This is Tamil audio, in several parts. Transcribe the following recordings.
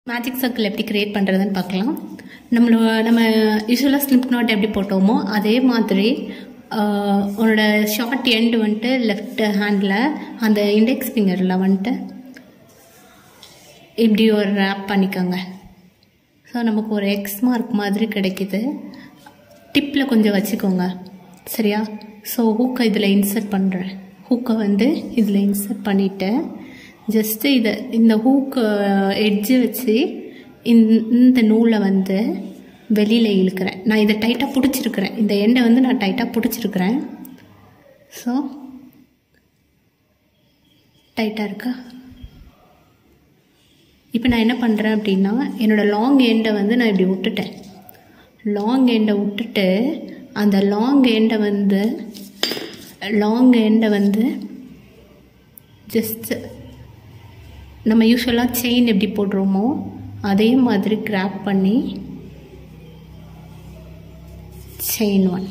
மேஜிக் சர்க்கிள் எப்படி கிரியேட் பண்ணுறதுன்னு பார்க்கலாம் நம்மளோ நம்ம யூஸ்வலாக ஸ்லிப் நாட் எப்படி போட்டோமோ அதே மாதிரி ஆஹ், உன்னோட ஷார்ட் எண்டு வந்துட்டு லெஃப்ட் ஹேண்டில் அந்த இண்டெக்ஸ் ஃபிங்கரில் வந்துட்டு இப்படி ஒரு ரேப் பண்ணிக்கோங்க ஸோ நமக்கு ஒரு எக்ஸ் மார்க் மாதிரி கிடைக்குது டிப்பில் கொஞ்சம் வச்சுக்கோங்க சரியா ஸோ ஹூக்கை இதில் இன்சர்ட் பண்ணுறேன் ஹூக்கை வந்து இதில் இன்சர்ட் பண்ணிவிட்டு ஜஸ்ட்டு இதை இந்த ஹூக்கு எட்ஜு வச்சு இந்த இந்த நூலை வந்து வெளியில் இழுக்கிறேன் நான் இதை டைட்டாக பிடிச்சிருக்கிறேன் இந்த எண்டை வந்து நான் டைட்டாக பிடிச்சிருக்கிறேன் ஸோ டைட்டாக இருக்கா இப்போ நான் என்ன பண்ணுறேன் அப்படின்னா என்னோடய லாங் எண்டை வந்து நான் இப்படி விட்டுட்டேன் லாங் எண்டை விட்டுட்டு அந்த லாங் எண்டை வந்து லாங் எண்டை வந்து ஜஸ்ட் நம்ம யூஸ்வலாக செயின் எப்படி போடுறோமோ அதே மாதிரி கிராப் பண்ணி செயின் ஒன்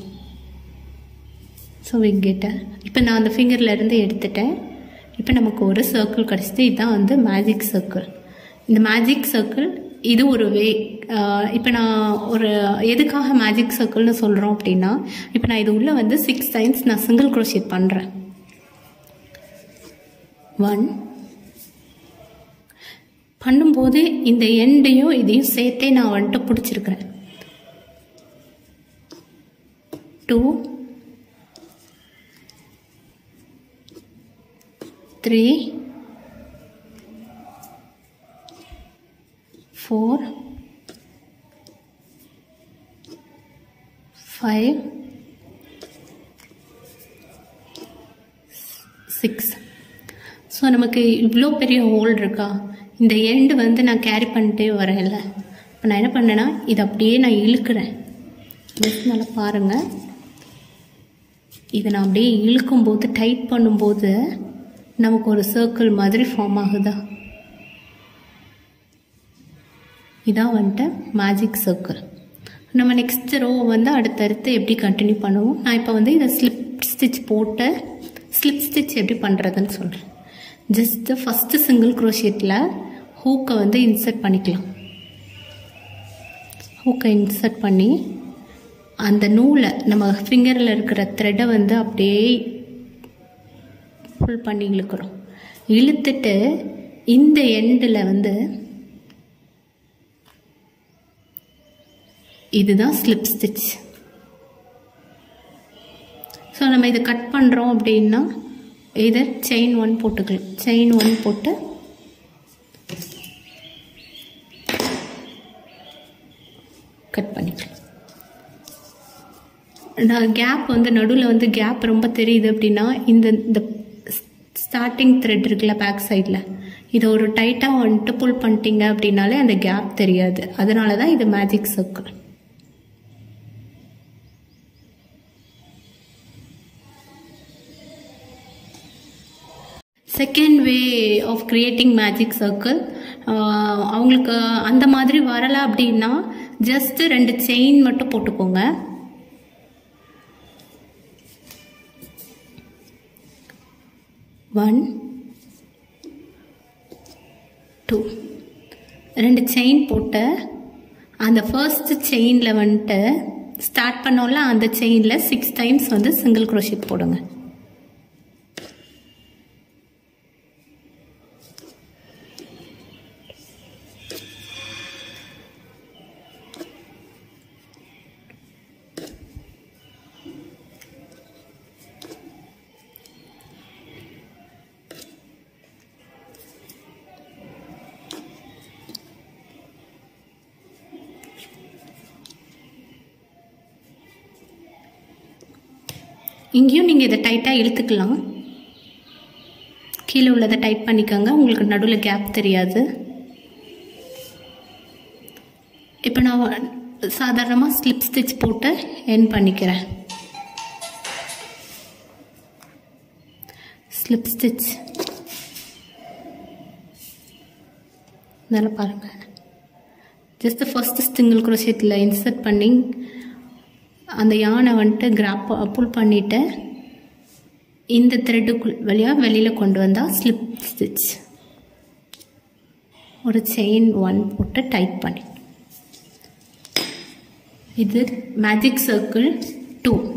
ஸோ வி கெட்ட இப்போ நான் அந்த ஃபிங்கரில் இருந்து எடுத்துட்டேன் இப்போ நமக்கு ஒரு சர்க்கிள் கிடச்சிது இதுதான் வந்து மேஜிக் சர்க்கிள் இந்த மேஜிக் சர்க்கிள் இது ஒரு வே இப்போ நான் ஒரு எதுக்காக மேஜிக் சர்க்கிள்னு சொல்கிறோம் அப்படின்னா இப்போ நான் இது உள்ளே வந்து சிக்ஸ் டைம்ஸ் நான் சிங்கிள் க்ரோஷேட் பண்ணுறேன் ஒன் பண்ணும்போது இந்த எண்டையும் இதையும் சேர்த்தே நான் வந்துட்டு பிடிச்சிருக்கிறேன் two three four five six so நமக்கு இவ்வளோ பெரிய ஹோல் இருக்கா இந்த எண்டு வந்து நான் கேரி பண்ணிட்டே வரேன்ல இப்போ நான் என்ன பண்ணேன்னா இதை அப்படியே நான் இழுக்கிறேன் ஜஸ்ட் நல்லா பாருங்கள் இதை நான் அப்படியே இழுக்கும்போது டைட் பண்ணும்போது நமக்கு ஒரு சர்க்கிள் மாதிரி ஃபார்ம் ஆகுதா இதான் வந்துட்டு மேஜிக் சர்க்கிள் நம்ம நெக்ஸ்ட் ரோ வந்து அடுத்தடுத்து எப்படி கண்டினியூ பண்ணுவோம் நான் இப்போ வந்து இதை ஸ்லிப் ஸ்டிச் போட்டு ஸ்லிப் ஸ்டிச் எப்படி பண்ணுறதுன்னு சொல்கிறேன் ஜஸ்ட்டு ஃபஸ்ட்டு சிங்கிள் க்ரோஷேட்டில் ஹூக்கை வந்து இன்சர்ட் பண்ணிக்கலாம் ஹூக்கை இன்சர்ட் பண்ணி அந்த நூலை நம்ம ஃபிங்கரில் இருக்கிற த்ரெட்டை வந்து அப்படியே ஃபுல் பண்ணி இழுக்கிறோம் இழுத்துட்டு இந்த எண்டில் வந்து இதுதான் ஸ்லிப் ஸ்டிச் ஸோ நம்ம இதை கட் பண்ணுறோம் அப்படின்னா இதை செயின் ஒன் போட்டுக்கலாம் செயின் ஒன் போட்டு கட் பண்ணிக்கலாம் நான் கேப் வந்து நடுவில் வந்து கேப் ரொம்ப தெரியுது அப்படின்னா இந்த இந்த ஸ்டார்டிங் த்ரெட் இருக்குல்ல பேக் சைடில் இதை ஒரு டைட்டாக வந்துட்டு புல் பண்ணிட்டீங்க அப்படின்னாலே அந்த கேப் தெரியாது அதனால தான் இது magic circle second way of creating magic circle அவங்களுக்கு அந்த மாதிரி வரலை அப்படின்னா ஜஸ்ட்டு ரெண்டு செயின் மட்டும் போட்டுக்கோங்க ஒன் டூ ரெண்டு செயின் போட்டு அந்த ஃபர்ஸ்ட் செயினில் வந்துட்டு ஸ்டார்ட் பண்ணோம்ல அந்த செயினில் சிக்ஸ் டைம்ஸ் வந்து சிங்கிள் க்ரோஷிட் போடுங்க இங்கேயும் நீங்கள் இதை டைட்டாக இழுத்துக்கலாம் கீழே உள்ளதை டைட் பண்ணிக்கோங்க உங்களுக்கு நடுவில் கேப் தெரியாது இப்போ நான் சாதாரணமாக ஸ்லிப் ஸ்டிச் போட்டு என் பண்ணிக்கிறேன் ஸ்லிப் ஸ்டிச் நல்லா பாருங்கள் ஜஸ்ட் ஃபஸ்ட்டு சிங்கிள் குரோஷேட்டில் இன்சர்ட் பண்ணி அந்த யானை வந்துட்டு கிராப் புல் பண்ணிவிட்டு இந்த த்ரெட்டுக்குள் வழியாக வெளியில் கொண்டு வந்தால் ஸ்லிப் ஸ்டிச் ஒரு செயின் ஒன் போட்டு டைட் பண்ணி இது மேஜிக் சர்க்கிள் டூ